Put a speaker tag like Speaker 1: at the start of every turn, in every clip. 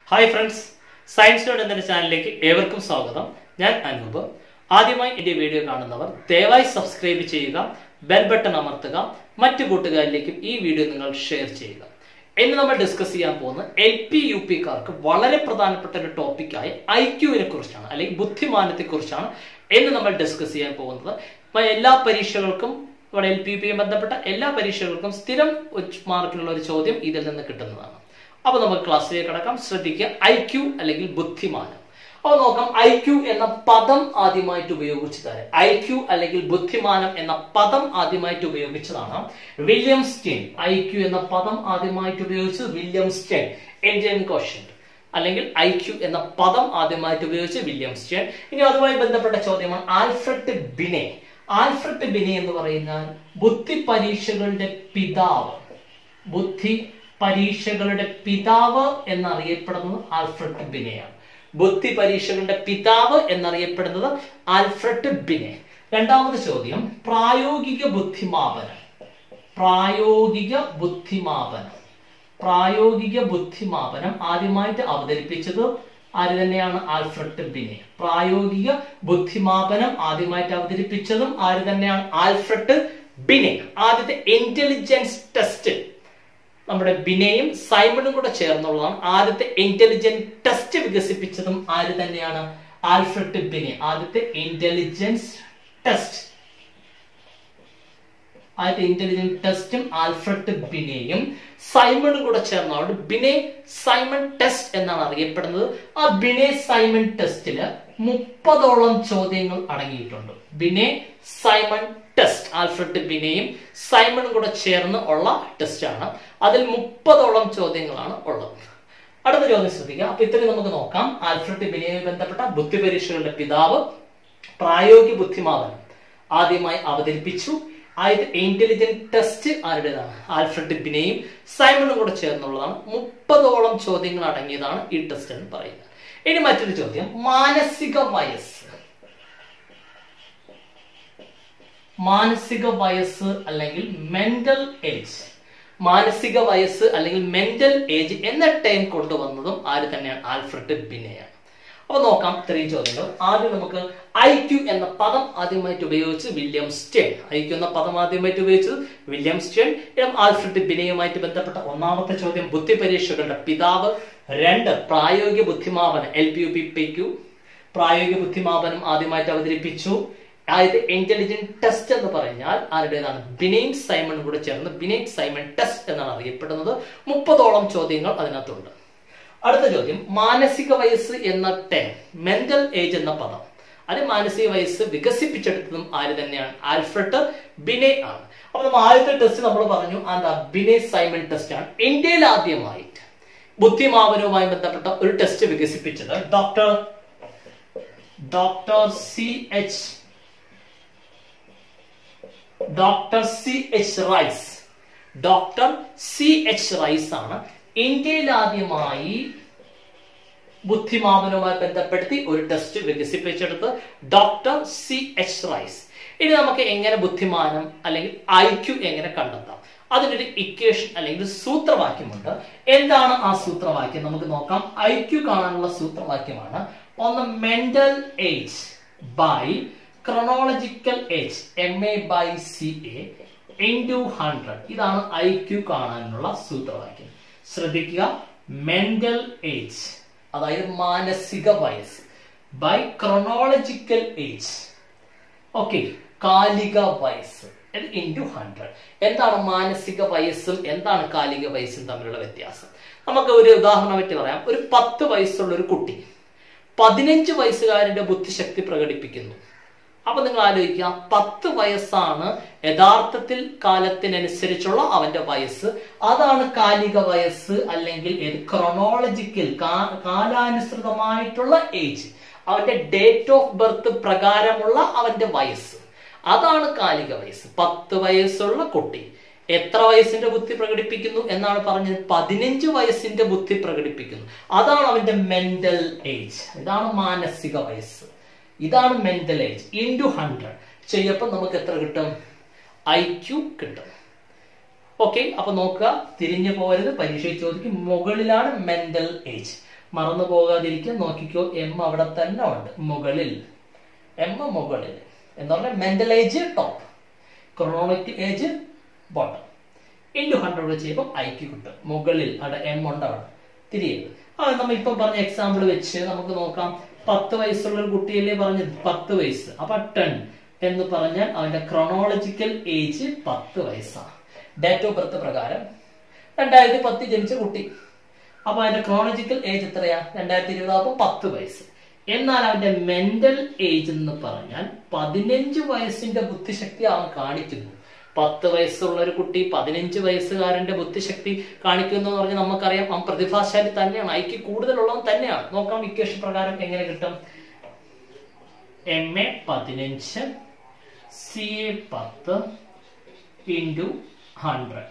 Speaker 1: hi friends science not എന്ന ചാനലിലേക്ക് ഏവർക്കും സ്വാഗതം ഞാൻ അനൂപ് ആദ്യമായി എൻ്റെ വീഡിയോ കാണുന്നവർ ദയവായി സബ്സ്ക്രൈബ് ചെയ്യുക ബെൽ ബട്ടൺ അമർത്തുക മറ്റു കൂട്ടുകാരിലേക്കും ഈ വീഡിയോ നിങ്ങൾ ഷെയർ ചെയ്യുക ഇന്ന് നമ്മൾ ഡിസ്കസ് ചെയ്യാൻ പോകുന്നത് എൽ പി യു പിക്കാർക്ക് വളരെ പ്രധാനപ്പെട്ട ഒരു ടോപ്പിക്കായ ഐ ക്യുവിനെ കുറിച്ചാണ് അല്ലെങ്കിൽ ബുദ്ധിമാനത്തെ കുറിച്ചാണ് ഇന്ന് നമ്മൾ ഡിസ്കസ് ചെയ്യാൻ പോകുന്നത് അപ്പൊ എല്ലാ പരീക്ഷകൾക്കും ഇവിടെ എൽ പി യു പിയും ബന്ധപ്പെട്ട എല്ലാ പരീക്ഷകൾക്കും സ്ഥിരം ഉച്ച- മാർക്കിനുള്ള ഒരു ചോദ്യം ഇതിൽ നിന്ന് കിട്ടുന്നതാണ് അപ്പൊ നമുക്ക് ക്ലാസ്സിലേക്ക് കടക്കാം ശ്രദ്ധിക്കുക ഐ ക്യു അല്ലെങ്കിൽ ബുദ്ധിമാനം അപ്പൊ നോക്കാം ഐ ക്യു എന്ന പദം ആദ്യമായിട്ട് ഉപയോഗിച്ചത് ഐ ക്യു അല്ലെങ്കിൽ ബുദ്ധിമാനം എന്ന പദം ആദ്യമായിട്ട് ഉപയോഗിച്ചതാണ് വില്യം സ്റ്റെയിൻ ഐ ക്യു എന്ന പദം ആദ്യമായിട്ട് ഉപയോഗിച്ചത് വില്യം സ്റ്റെയിൻ ഇന്ത്യൻ ക്വസ്റ്റ്യൻ അല്ലെങ്കിൽ ഐ ക്യു എന്ന പദം ആദ്യമായിട്ട് ഉപയോഗിച്ച് വില്യം സ്റ്റെയിൻ ഇനി അതുമായി ബന്ധപ്പെട്ട ചോദ്യമാണ് ആൽഫ്രഡ് ബിനെ ആൽഫ്രഡ് ബിനെ എന്ന് പറയുന്ന ബുദ്ധി പരീക്ഷകളുടെ പിതാവ് ബുദ്ധി പരീക്ഷകളുടെ പിതാവ് എന്നറിയപ്പെടുന്നത് ആൽഫ്രഡ് ബിനെയാണ് ബുദ്ധി പരീക്ഷകളുടെ പിതാവ് എന്നറിയപ്പെടുന്നത് ആൽഫ്രഡ് ബിനെ രണ്ടാമത് ചോദ്യം പ്രായോഗിക ബുദ്ധിമാപനം പ്രായോഗിക ബുദ്ധിമാപനം പ്രായോഗിക ബുദ്ധിമാപനം ആദ്യമായിട്ട് അവതരിപ്പിച്ചത് ആര് തന്നെയാണ് ആൽഫ്രഡ് ബിനെ പ്രായോഗിക ബുദ്ധിമാപനം ആദ്യമായിട്ട് അവതരിപ്പിച്ചതും ആര് തന്നെയാണ് ആൽഫ്രഡ് ബിനെ ആദ്യത്തെ ഇന്റലിജൻസ് ടെസ്റ്റ് നമ്മുടെ ബിനെയും സൈമണും കൂടെ ചേർന്നുള്ളതാണ് ആദ്യത്തെ ഇന്റലിജന്റ് ടെസ്റ്റ് വികസിപ്പിച്ചതും ആര് തന്നെയാണ് ആൽഫ്രഡ് ബിനെ ആദ്യത്തെ ഇന്റലിജൻസ് ടെസ്റ്റ് ആദ്യത്തെ ഇന്റലിജന്റ് ടെസ്റ്റും ആൽഫ്രഡ് ബിനെയും സൈമണും കൂടെ ചേർന്നതുകൊണ്ട് ബിനെ സൈമൺ ടെസ്റ്റ് എന്നാണ് അറിയപ്പെടുന്നത് ആ ബിനെ സൈമൺ ടെസ്റ്റില് മുപ്പതോളം ചോദ്യങ്ങൾ അടങ്ങിയിട്ടുണ്ട് ബിനെ സൈമൺ ടെസ്റ്റ് ആൽഫ്രഡ് ബിനെയും സൈമണും കൂടെ ചേർന്ന് ഉള്ള ടെസ്റ്റ് ആണ് അതിൽ മുപ്പതോളം ചോദ്യങ്ങളാണ് ഉള്ളത് അടുത്ത ചോദ്യം ശ്രദ്ധിക്കുക അപ്പൊ ഇത്രയും നമുക്ക് നോക്കാം ആൽഫ്രഡ് ബിനെയുമായി ബന്ധപ്പെട്ട ബുദ്ധി പരീക്ഷകളുടെ പിതാവ് പ്രായോഗിക ബുദ്ധിമാപനം ആദ്യമായി അവതരിപ്പിച്ചു ആയത് ഇന്റലിജന്റ് ടെസ്റ്റ് ആരുടേതാണ് ആൽഫ്രഡ് ബിനെയും സൈമണും കൂടെ ചേർന്നുള്ളതാണ് മുപ്പതോളം ചോദ്യങ്ങൾ അടങ്ങിയതാണ് ഈ ടെസ്റ്റ് എന്ന് പറയുന്നത് ഇനി മറ്റൊരു ചോദ്യം മാനസിക വയസ്സ് മാനസിക വയസ്സ് അല്ലെങ്കിൽ മെന്റൽ ഏജ് മാനസിക വയസ്സ് അല്ലെങ്കിൽ മെന്റൽ ഏജ് എന്ന ടൈം കൊണ്ടുവന്നതും ആര് തന്നെയാണ് ആൽഫ്രഡ് ബിനെയാണ് അപ്പൊ നോക്കാം ഇത്രയും ചോദ്യങ്ങൾ ആദ്യം നമുക്ക് ഐ ക്യു എന്ന പദം ആദ്യമായിട്ട് ഉപയോഗിച്ച് വില്യം സ്റ്റേൺ ഐ ക്യു എന്ന പദം ആദ്യമായിട്ട് ഉപയോഗിച്ചത് വില്യം സ്റ്റേൺ ഇടം ആൽഫ്രഡ് ബിനെയുമായിട്ട് ബന്ധപ്പെട്ട ഒന്നാമത്തെ ചോദ്യം ബുദ്ധി പരീക്ഷകളുടെ പിതാവ് രണ്ട് പ്രായോഗിക ബുദ്ധിമാപനം L P U P P Q പ്രായോഗിക ബുദ്ധിമാപനം ആദ്യമായിട്ട് അവതരിപ്പിച്ചു അതായത് ഇന്റലിജന്റ് ടെസ്റ്റ് എന്ന് പറഞ്ഞാൽ ആരുടേതാണ് ബിനെയിൻ സൈമൺ കൂടെ ചേർന്ന് ബിനെയിൻ സൈമൺ ടെസ്റ്റ് എന്നാണ് അറിയപ്പെടുന്നത് മുപ്പതോളം ചോദ്യങ്ങൾ അതിനകത്തുണ്ട് അടുത്ത ചോദ്യം മാനസിക വയസ്സ് എന്ന ടേം മെന്റൽ ഏജ് എന്ന പദം അത് മാനസിക വയസ്സ് വികസിപ്പിച്ചെടുത്തതും ആര് തന്നെയാണ് ആൽഫ്രഡ് ബിനെ ആണ് അപ്പൊ നമ്മൾ ആദ്യത്തെ ടെസ്റ്റ് നമ്മൾ പറഞ്ഞു എന്താ ബിനെ സൈമൺ ടെസ്റ്റ് ആണ് ഇന്ത്യയിൽ ആദ്യമായിട്ട് ബുദ്ധിമാപനവുമായി ബന്ധപ്പെട്ട ഒരു ടെസ്റ്റ് വികസിപ്പിച്ചത് doctor doctor C H doctor C H Rice doctor C H Rice ആണ് ഇന്ത്യയിൽ ആദ്യമായി ബുദ്ധിമാപനവുമായി ബന്ധപ്പെടുത്തി ഒരു ടെസ്റ്റ് വികസിപ്പിച്ചെടുത്ത് ഡോക്ടർ സി എച്ച് റൈസ് ഇനി നമുക്ക് എങ്ങനെ ബുദ്ധിമാനം അല്ലെങ്കിൽ ഐ ക്യു എങ്ങനെ കണ്ടെത്താം അതിനൊരു ഇക്വേഷൻ അല്ലെങ്കിൽ ഒരു സൂത്രവാക്യമുണ്ട് എന്താണ് ആ സൂത്രവാക്യം നമുക്ക് നോക്കാം ഐ ക്യു കാണാനുള്ള സൂത്രവാക്യമാണ് ഒന്ന് mental age by chronological age M A by C A into hundred ഇതാണ് ഐ ക്യു കാണാനുള്ള സൂത്രവാക്യം ശ്രദ്ധിക്കുക മെന്റൽ ഏജ് അതായത് മാനസിക വയസ്സ് ബൈ ക്രൊണോളജിക്കൽ ഏജ് ഓക്കെ കാലിക വയസ്സ് ഇൻറ്റു ഹൺഡ്രഡ് എന്താണ് മാനസിക വയസ്സും എന്താണ് കാലിക വയസ്സും തമ്മിലുള്ള വ്യത്യാസം നമുക്ക് ഒരു ഉദാഹരണമായിട്ട് പറയാം ഒരു പത്ത് വയസ്സുള്ള ഒരു കുട്ടി പതിനഞ്ച് വയസ്സുകാരന്റെ ബുദ്ധിശക്തി പ്രകടിപ്പിക്കുന്നു അപ്പൊ നിങ്ങൾ ആലോചിക്കുക പത്ത് വയസ്സാണ് യഥാർത്ഥത്തിൽ കാലത്തിനനുസരിച്ചുള്ള അവന്റെ വയസ്സ് അതാണ് കാലിക വയസ്സ് അല്ലെങ്കിൽ ക്രൊണോളജിക്കൽ കാലാനുസൃതമായിട്ടുള്ള ഏജ് അവന്റെ ഡേറ്റ് ഓഫ് ബർത്ത് പ്രകാരമുള്ള അവന്റെ വയസ്സ് അതാണ് കാലിക വയസ്സ് പത്ത് വയസ്സുള്ള കുട്ടി എത്ര വയസ്സിന്റെ ബുദ്ധി പ്രകടിപ്പിക്കുന്നു എന്നാണ് പറഞ്ഞത് പതിനഞ്ച് വയസ്സിന്റെ ബുദ്ധി പ്രകടിപ്പിക്കുന്നു അതാണ് അവന്റെ മെന്റൽ ഏജ് ഇതാണ് മാനസിക വയസ്സ് ഇതാണ് മെന്റൽ ഏജ് ഇൻറ്റു ഹൺഡ്രഡ് ചെയ്യപ്പോൾ നമുക്ക് എത്ര കിട്ടും ഐ ക്യു കിട്ടും ഓക്കെ അപ്പൊ നോക്കുക തിരിഞ്ഞു പോകരുത് പരീക്ഷയിൽ ചോദിക്കും മുകളിലാണ് മെന്റൽ ഏജ് മറന്നു പോകാതിരിക്കാൻ നോക്കിക്കോ എം അവിടെ തന്നെ ഉണ്ട് മുകളിൽ എം മുകളിൽ എന്ന് പറഞ്ഞാൽ മെന്റൽ ഏജ് ടോപ്പ് ക്രോണോമിക് ഏജ് ബോട്ടം ഇൻറ്റു ഹൺഡ്രഡ് ചെയ്യുമ്പോൾ ഐക്ക് കിട്ടും മുകളിൽ അവിടെ എം ഉണ്ട് അവിടെ തിരിയത് അത് നമ്മൾ ഇപ്പം പറഞ്ഞ എക്സാമ്പിൾ വെച്ച് നമുക്ക് നോക്കാം പത്ത് വയസ്സുള്ള ഒരു കുട്ടിയല്ലേ പറഞ്ഞത് പത്ത് വയസ്സ് അപ്പൊ ടെൻ എന്ന് പറഞ്ഞാൽ അവന്റെ ക്രോണോളജിക്കൽ ഏജ് പത്ത് വയസ്സാണ് ഡേറ്റ് ഓഫ് ബർത്ത് പ്രകാരം രണ്ടായിരത്തി പത്ത് ജനിച്ച കുട്ടി അപ്പൊ അതിന്റെ ക്രോണോളജിക്കൽ ഏജ് എത്രയാ രണ്ടായിരത്തി ഇരുപതാകുമ്പോൾ പത്ത് വയസ്സ് എന്നാൽ അവന്റെ മെന്റൽ ഏജ് എന്ന് പറഞ്ഞാൽ പതിനഞ്ച് വയസ്സിന്റെ ബുദ്ധിശക്തി അവൻ കാണിക്കുന്നു പത്ത് വയസ്സുള്ള ഒരു കുട്ടി പതിനഞ്ച് വയസ്സുകാരന്റെ ബുദ്ധിശക്തി കാണിക്കുന്നു എന്ന് പറഞ്ഞാൽ നമുക്കറിയാം അവൻ പ്രതിഭാശാലി തന്നെയാണ് ഐക്ക് കൂടുതലുള്ളവൻ തന്നെയാണ് നോക്കാം ഇക്വേഷൻ പ്രകാരം എങ്ങനെ കിട്ടും എം എ പതിനഞ്ച് സി എ പത്ത് ഇൻറ്റു ഹൺഡ്രഡ്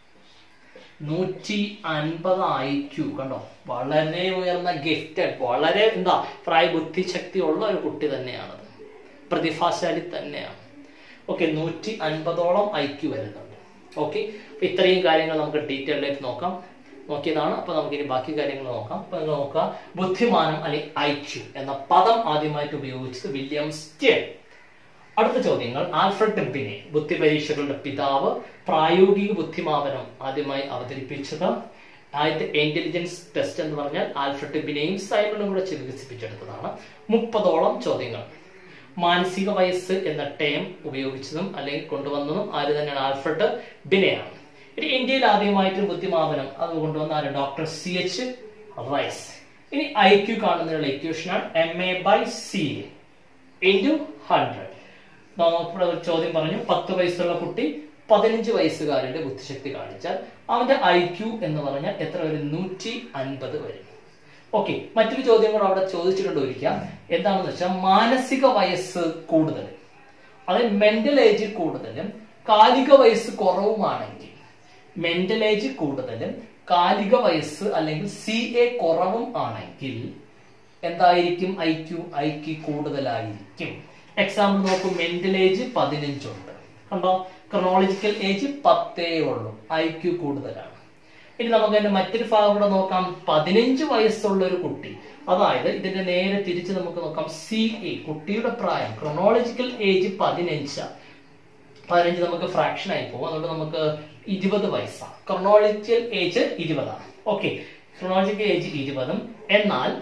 Speaker 1: നൂറ്റി അൻപത് ഐക്യു കണ്ടോ വളരെ ഉയർന്ന ഗിഫ്റ്റഡ് വളരെ എന്താ പ്രായബുദ്ധിശക്തി ഉള്ള ഒരു കുട്ടി തന്നെയാണത് പ്രതിഭാശാലി തന്നെയാണ് ഓക്കെ നൂറ്റി അൻപതോളം ഐക്യു വരുന്നുണ്ട് ഓക്കെ അപ്പൊ ഇത്രയും കാര്യങ്ങൾ നമുക്ക് ഡീറ്റെയിൽഡ് ആയിട്ട് നോക്കാം നോക്കിയതാണ് അപ്പൊ നമുക്ക് ഇനി ബാക്കി കാര്യങ്ങൾ നോക്കാം അപ്പൊ നിങ്ങൾ നോക്കുക ബുദ്ധിമാനം അല്ലെങ്കിൽ ഐക്യു എന്ന പദം ആദ്യമായിട്ട് ഉപയോഗിച്ചത് വില്യം സ്റ്റേൺ അടുത്ത ചോദ്യങ്ങൾ ആൽഫ്രഡ് ബിനെ ബുദ്ധിപരീക്ഷകളുടെ പിതാവ് പ്രായോഗിക ബുദ്ധിമാപനം ആദ്യമായി അവതരിപ്പിച്ചത് ആദ്യത്തെ ഇന്റലിജൻസ് ടെസ്റ്റ് എന്ന് പറഞ്ഞാൽ ആൽഫ്രഡ് ബിനെയും സൈമണും കൂടെ ചെയ്ത് വികസിപ്പിച്ചെടുത്തതാണ് മുപ്പതോളം ചോദ്യങ്ങൾ മാനസിക വയസ്സ് എന്ന ടേം ഉപയോഗിച്ചതും അല്ലെങ്കിൽ കൊണ്ടുവന്നതും ആര് തന്നെയാണ് ആൽഫ്രഡ് ബിനെയാണ് ഇനി ഇന്ത്യയിൽ ആദ്യമായിട്ട് ബുദ്ധിമാപനം അത് കൊണ്ടുവന്ന ആര് ഡോക്ടർ സി എച്ച് റൈസ് ഇനി ഐ ക്യു കാണുന്നതിനുള്ള ഇക്വേഷനാണ് M A by C A into hundred നമുക്കിവിടെ ഒരു ചോദ്യം പറഞ്ഞു പത്ത് വയസ്സുള്ള കുട്ടി പതിനഞ്ച് വയസ്സുകാരന്റെ ബുദ്ധിശക്തി കാണിച്ചാൽ അവന്റെ ഐ ക്യു എന്ന് പറഞ്ഞാൽ എത്ര വരും നൂറ്റി അൻപത് വരും ഓക്കെ മറ്റൊരു ചോദ്യം കൂടെ അവിടെ ചോദിച്ചിട്ടുണ്ട് ഒരിക്കൽ എന്താണെന്ന് വെച്ചാൽ മാനസിക വയസ്സ് കൂടുതൽ അതായത് മെന്റൽ ഏജ് കൂടുതലും കാലിക വയസ്സ് കുറവുമാണെങ്കിൽ മെന്റൽ ഏജ് കൂടുതലും കാലിക വയസ്സ് അല്ലെങ്കിൽ സി എ കുറവും ആണെങ്കിൽ എന്തായിരിക്കും ഐ ക്യു ഐ ക്യു കൂടുതലായിരിക്കും എക്സാമ്പിൾ നോക്കൂ മെന്റൽ ഏജ് പതിനഞ്ചുണ്ട് കണ്ടോ ക്രോണോളജിക്കൽ ഏജ് പത്തേ ഉള്ളൂ ഐ ക്യു കൂടുതലാണ് ഇനി നമുക്ക് അതിന്റെ മറ്റൊരു ഭാഗം കൂടെ നോക്കാം പതിനഞ്ച് വയസ്സുള്ള ഒരു കുട്ടി അതായത് ഇതിന്റെ നേരെ തിരിച്ച് നമുക്ക് നോക്കാം സി എ കുട്ടിയുടെ പ്രായം ക്രോണോളജിക്കൽ ഏജ് പതിനഞ്ച് പതിനഞ്ച് നമുക്ക് ഫ്രാക്ഷൻ ആയി പോകും അതുകൊണ്ട് നമുക്ക് ഇരുപത് വയസ്സാണ് ക്രോണോളജിക്കൽ ഏജ് ഇരുപതാണ് ഓക്കെ ക്രോണോളജിക്കൽ ഏജ് ഇരുപതും എന്നാൽ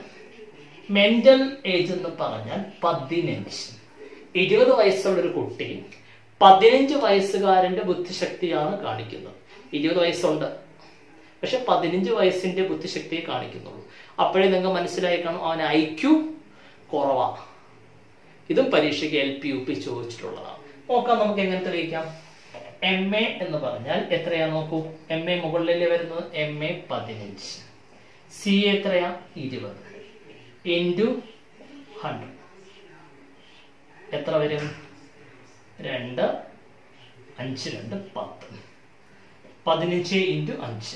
Speaker 1: മെന്റൽ ഏജ് എന്ന് പറഞ്ഞാൽ പതിനഞ്ച് ഇരുപത് വയസ്സുള്ള ഒരു കുട്ടി പതിനഞ്ച് വയസ്സുകാരന്റെ ബുദ്ധിശക്തിയാണ് കാണിക്കുന്നത് ഇരുപത് വയസ്സുണ്ട് പക്ഷെ പതിനഞ്ച് വയസ്സിന്റെ ബുദ്ധിശക്തിയെ കാണിക്കുന്നുള്ളൂ അപ്പോഴേ നിങ്ങൾക്ക് മനസ്സിലായി കാണും അവൻ ഐ ക്യു കുറവാണ് ഇതും പരീക്ഷയ്ക്ക് എൽ പി യു പി ചോദിച്ചിട്ടുള്ളതാണ് നോക്കാം നമുക്ക് എങ്ങനെ തെളിയിക്കാം എം എ എന്ന് പറഞ്ഞാൽ എത്രയാ നോക്കൂ എം എ മുകളിലല്ലേ വരുന്നത് എം എ പതിനഞ്ച് സി എത്രയാ ഇരുപത് ഇൻറ്റു ഹൺഡ്രഡ് എത്ര വരും രണ്ട് അഞ്ച് രണ്ട് പത്ത് പതിനഞ്ച് ഇൻറ്റു അഞ്ച്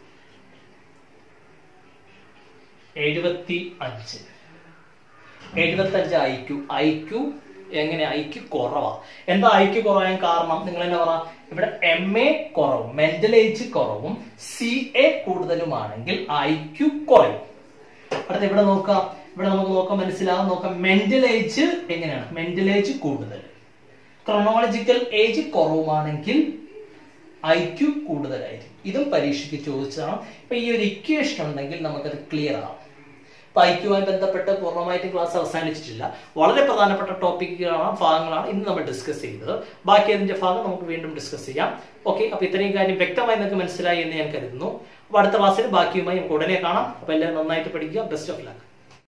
Speaker 1: എഴുപത്തി അഞ്ച് എഴുപത്തി അഞ്ച് ഐക്യു ഐക്യു എങ്ങനെ ഐക്യു കുറവാ എന്താ ഐക്യു കുറയാൻ കാരണം നിങ്ങൾ തന്നെ പറ ഇവിടെ എം എ കുറവും മെന്റൽ ഏജ് കുറവും സി എ കൂടുതലുമാണെങ്കിൽ ഐക്യു കുറയും അടുത്ത ഇവിടെ നോക്കാം ഇവിടെ നമുക്ക് നോക്കാം മനസ്സിലാവും നോക്കാം മെന്റൽ ഏജ് എങ്ങനെയാണ് മെന്റൽ ഏജ് കൂടുതൽ ക്രോണോളജിക്കൽ ഏജ് കുറവുമാണെങ്കിൽ ഐ ക്യു കൂടുതലായിരിക്കും ഇതും പരീക്ഷയ്ക്ക് ചോദിച്ചതാണ് ഇപ്പൊ ഈ ഒരു ഇക്വേഷൻ ഉണ്ടെങ്കിൽ നമുക്കത് ക്ലിയർ ആവും അപ്പൊ ഐ ക്യുമായി ബന്ധപ്പെട്ട് പൂർണ്ണമായിട്ടും ക്ലാസ് അവസാനിച്ചിട്ടില്ല വളരെ പ്രധാനപ്പെട്ട ടോപ്പിക്കുകളാണ് ഭാഗങ്ങളാണ് ഇന്ന് നമ്മൾ ഡിസ്കസ് ചെയ്തത് ബാക്കി അതിന്റെ ഭാഗം നമുക്ക് വീണ്ടും ഡിസ്കസ് ചെയ്യാം ഓക്കെ അപ്പൊ ഇത്രയും കാര്യം വ്യക്തമായി നിങ്ങൾക്ക് മനസ്സിലായി എന്ന് ഞാൻ കരുതുന്നു അപ്പൊ അടുത്ത ക്ലാസ്സിൽ ബാക്കിയുമായി നമുക്ക് ഉടനെ കാണാം അപ്പൊ എല്ലാവരും നന്നായിട്ട് പഠിക്കുക ബെസ്റ്റ് ഓഫ് ലക്ക്